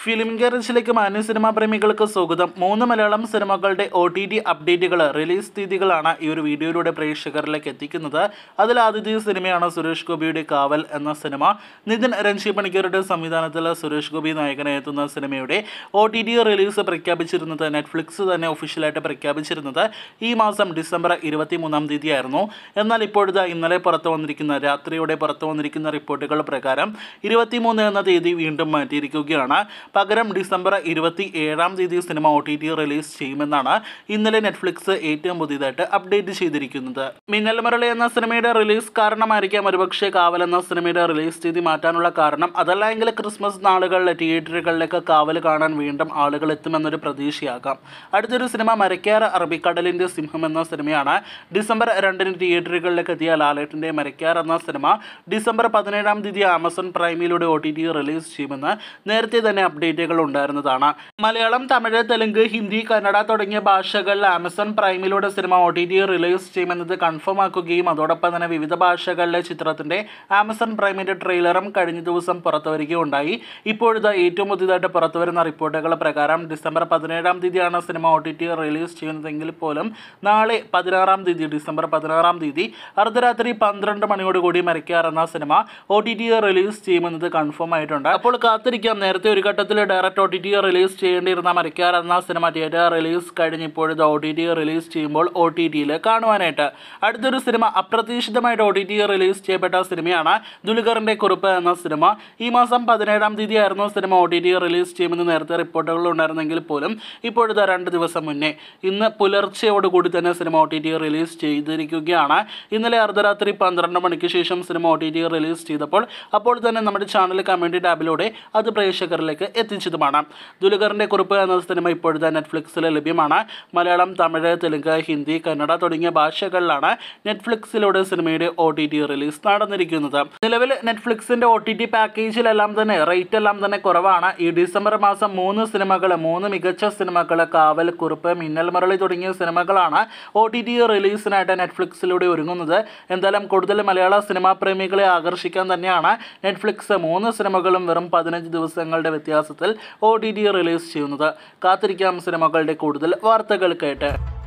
film ഗാരേജിലേക്ക് മാന്യ cinema പ്രേമികൾക്ക് സ്വാഗതം മൂന്ന് മലയാളം സിനിമകളുടെ ഒ ടി ടി അപ്ഡേറ്റുകൾ റിലീസ് തീയതികളാണ് ഈ ഒരു വീഡിയോയിലൂടെ പ്രേക്ഷകരിലേക്ക് എത്തിക്കുന്നത് അതിൽ ആദ്യത്തെ സിനിമയാണ് സുരേഷ് ഗോപിയുടെ കാവൽ എന്ന സിനിമ നിതിൻ രഞ്ജി പണിക്കരുടെ സംവിധാനത്തിൽ സുരേഷ് ഗോപി നായകനായി എത്തുന്ന സിനിമയുടെ ഒ ടി ടി റിലീസ് പ്രഖ്യാപിച്ചിരുന്നത് നെറ്റ്ഫ്ലിക്സ് തന്നെ ഒഫീഷ്യലായിട്ട് പ്രഖ്യാപിച്ചിരുന്നത് ഈ മാസം ഡിസംബർ ഇരുപത്തി മൂന്നാം തീയതിയായിരുന്നു എന്നാൽ ഇപ്പോഴത്തെ ഇന്നലെ പുറത്തു വന്നിരിക്കുന്ന രാത്രിയോടെ പുറത്തു വന്നിരിക്കുന്ന റിപ്പോർട്ടുകൾ പ്രകാരം ഇരുപത്തിമൂന്ന് എന്ന തീയതി വീണ്ടും മാറ്റിയിരിക്കുകയാണ് പകരം ഡിസംബർ ഇരുപത്തി ഏഴാം തീയതി cinema O T T release ചെയ്യുമെന്നാണ് ഇന്നലെ നെറ്റ്ഫ്ലിക്സ് ഏറ്റവും പുതിയതായിട്ട് അപ്ഡേറ്റ് ചെയ്തിരിക്കുന്നത് മിന്നൽ മുരളി എന്ന സിനിമയുടെ റിലീസ് കാരണമായിരിക്കാം ഒരുപക്ഷെ കാവൽ എന്ന സിനിമയുടെ റിലീസ് തീയതി മാറ്റാനുള്ള കാരണം അതല്ല എങ്കിൽ ക്രിസ്മസ് നാളുകളിൽ തിയേറ്ററുകളിലേക്ക് കാവൽ കാണാൻ വീണ്ടും ആളുകൾ എത്തുമെന്നൊരു പ്രതീക്ഷയാകാം അടുത്തൊരു സിനിമ മരക്കാർ അറബിക്കടലിൻ്റെ സിംഹം എന്ന സിനിമയാണ് ഡിസംബർ രണ്ടിന് തിയേറ്ററുകളിലേക്ക് എത്തിയ ലാലേട്ടിൻ്റെ മരക്കാർ എന്ന സിനിമ ഡിസംബർ പതിനേഴാം തീയതി ആമസോൺ പ്രൈമിലൂടെ ഒ ടി ടി റിലീസ് ചെയ്യുമെന്ന് നേരത്തെ തന്നെ അപ്ഡേറ്റുകൾ ഉണ്ടായിരുന്നതാണ് മലയാളം തമിഴ് തെലുങ്ക് ഹിന്ദി കന്നഡ തുടങ്ങിയ ഭാഷകളിൽ ആമസോൺ പ്രൈമിലൂടെ cinema O T T release ചെയ്യുമെന്നത് കൺഫേം ആക്കുകയും അതോടൊപ്പം തന്നെ വിവിധ ഭാഷകളിലെ ചിത്രത്തിന്റെ ആമസോൺ പ്രൈമിന്റെ ട്രെയിലറും കഴിഞ്ഞ ദിവസം പുറത്തു വരികയുണ്ടായി ഇപ്പോഴത്തെ ഏറ്റവും പുതിയതായിട്ട് പുറത്തു വരുന്ന റിപ്പോർട്ടുകൾ പ്രകാരം ഡിസംബർ പതിനേഴാം തീയതിയാണ് cinema O T T release ചെയ്യുന്നതെങ്കിൽ പോലും നാളെ പതിനാറാം തീയതി ഡിസംബർ പതിനാറാം തീയതി അർദ്ധരാത്രി പന്ത്രണ്ട് മണിയോടുകൂടി മരിക്കാർ എന്ന cinema O T T release ചെയ്യുമെന്നത് കൺഫേം ആയിട്ടുണ്ട് അപ്പോൾ കാത്തിരിക്കാം നേരത്തെ ഒരു ഘട്ടത്തിൽ direct O T T release ചെയ്യേണ്ടിയിരുന്ന മരിക്കാർ എന്ന സിനിമ തിയേറ്റർ റിലീസ് കഴിഞ്ഞ് ഇപ്പോഴത്തെ ഒ ടി ടി റിലീസ് ചെയ്യുമ്പോൾ ഒ ടി ടിയിൽ കാണുവാനായിട്ട് അടുത്തൊരു സിനിമ അപ്രതീക്ഷിതമായിട്ട് ഒ ടി ടി റിലീസ് ചെയ്യപ്പെട്ട സിനിമയാണ് ദുൽഖറിൻ്റെ കുറിപ്പ് എന്ന സിനിമ ഈ മാസം പതിനേഴാം തീയതി ആയിരുന്നു cinema O T T release ചെയ്യുമെന്ന് നേരത്തെ റിപ്പോർട്ടുകൾ ഉണ്ടായിരുന്നെങ്കിൽ പോലും ഇപ്പോഴത്തെ രണ്ട് ദിവസം മുന്നേ ഇന്ന് പുലർച്ചയോടുകൂടി തന്നെ cinema O T T release ചെയ്തിരിക്കുകയാണ് ഇന്നലെ അർദ്ധരാത്രി പന്ത്രണ്ട് മണിക്ക് ശേഷം cinema O T T release ചെയ്തപ്പോൾ അപ്പോൾ തന്നെ നമ്മുടെ ചാനൽ കമൻറ്റ് ടാബിലൂടെ അത് പ്രേക്ഷകരിലേക്ക് എത്തിച്ചതുമാണ് ദുൽഖറിൻ്റെ കുറിപ്പ് എന്ന സിനിമ ഇപ്പോഴത്തെ നെറ്റ്ഫ്ലിക്സിൽ ലഭ്യമാണ് മലയാളം തമിഴ് തെലുങ്ക് ഹിന്ദി കന്നഡ തുടങ്ങിയ ഭാഷകളിലാണ് നെറ്റ്ഫ്ലിക്സിലൂടെ സിനിമയുടെ ഒ ടി ടി റിലീസ് നടന്നിരിക്കുന്നത് നിലവിൽ നെറ്റ്ഫ്ലിക്സിൻ്റെ ഒ ടി ടി പാക്കേജിലെല്ലാം തന്നെ റേറ്റ് എല്ലാം തന്നെ കുറവാണ് ഈ ഡിസംബർ മാസം മൂന്ന് സിനിമകൾ മൂന്ന് മികച്ച സിനിമകൾ കാവൽ കുറിപ്പ് മിന്നൽ മുരളി തുടങ്ങിയ സിനിമകളാണ് ഒ ടി ടി റിലീസിനായിട്ട് നെറ്റ്ഫ്ലിക്സിലൂടെ ഒരുങ്ങുന്നത് എന്തായാലും കൂടുതൽ മലയാള സിനിമാ പ്രേമികളെ ആകർഷിക്കാൻ തന്നെയാണ് നെറ്റ്ഫ്ലിക്സ് മൂന്ന് സിനിമകളും വെറും പതിനഞ്ച് ദിവസങ്ങളുടെ വ്യത്യാസത്തിൽ ഒ ടി ടി റിലീസ് ചെയ്യുന്നത് കാത്തിരിക്കാം സിനിമകളുടെ കൂടുതൽ വാർത്തകൾ കേട്ട്